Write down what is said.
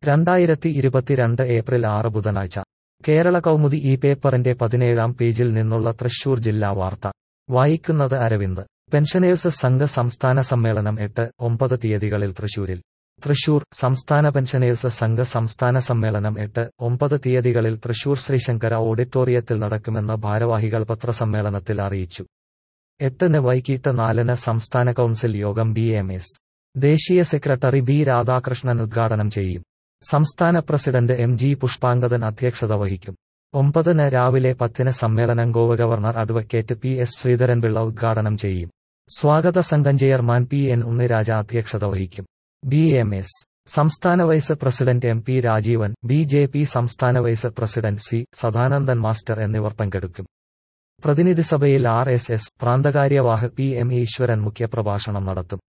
രണ്ടായിരത്തി ഇരുപത്തിരണ്ട് ഏപ്രിൽ ആറ് ബുധനാഴ്ച കേരള കൗമുദി ഈ പേപ്പറിന്റെ പതിനേഴാം പേജിൽ നിന്നുള്ള തൃശൂർ ജില്ലാ വാർത്ത വായിക്കുന്നത് അരവിന്ദ് പെൻഷനേഴ്സ് സംഘ സംസ്ഥാന സമ്മേളനം എട്ട് ഒമ്പത് തീയതികളിൽ തൃശൂരിൽ തൃശൂർ സംസ്ഥാന പെൻഷനേഴ്സ് സംഘ സംസ്ഥാന സമ്മേളനം എട്ട് ഒമ്പത് തീയതികളിൽ തൃശൂർ ശ്രീശങ്കര ഓഡിറ്റോറിയത്തിൽ നടക്കുമെന്ന് ഭാരവാഹികൾ പത്രസമ്മേളനത്തിൽ അറിയിച്ചു എട്ടിന് വൈകിട്ട് നാലിന് സംസ്ഥാന കൗൺസിൽ യോഗം ബി എം എസ് ദേശീയ സെക്രട്ടറി ബി രാധാകൃഷ്ണൻ ഉദ്ഘാടനം ചെയ്യും സംസ്ഥാന പ്രസിഡന്റ് എം ജി പുഷ്പാങ്കദൻ അധ്യക്ഷത വഹിക്കും ഒമ്പതിന് രാവിലെ പത്തിന് സമ്മേളനം Goa governor advocate P S Sreedharanpillai ഉദ്ഘാടനം ചെയ്യും സ്വാഗത സംഘം ചെയർമാൻ പി എൻ ഉണ്ണിരാജ അധ്യക്ഷത വഹിക്കും ബി എം എസ് സംസ്ഥാന vice president M P Rajeevan B J P സംസ്ഥാന vice president C Sadanandan master എന്നിവർ പങ്കെടുക്കും പ്രതിനിധിസഭയിൽ ആർ എസ് എസ് പ്രാന്തകാര്യവാഹ് പി എം ഈശ്വരൻ മുഖ്യപ്രഭാഷണം നടത്തും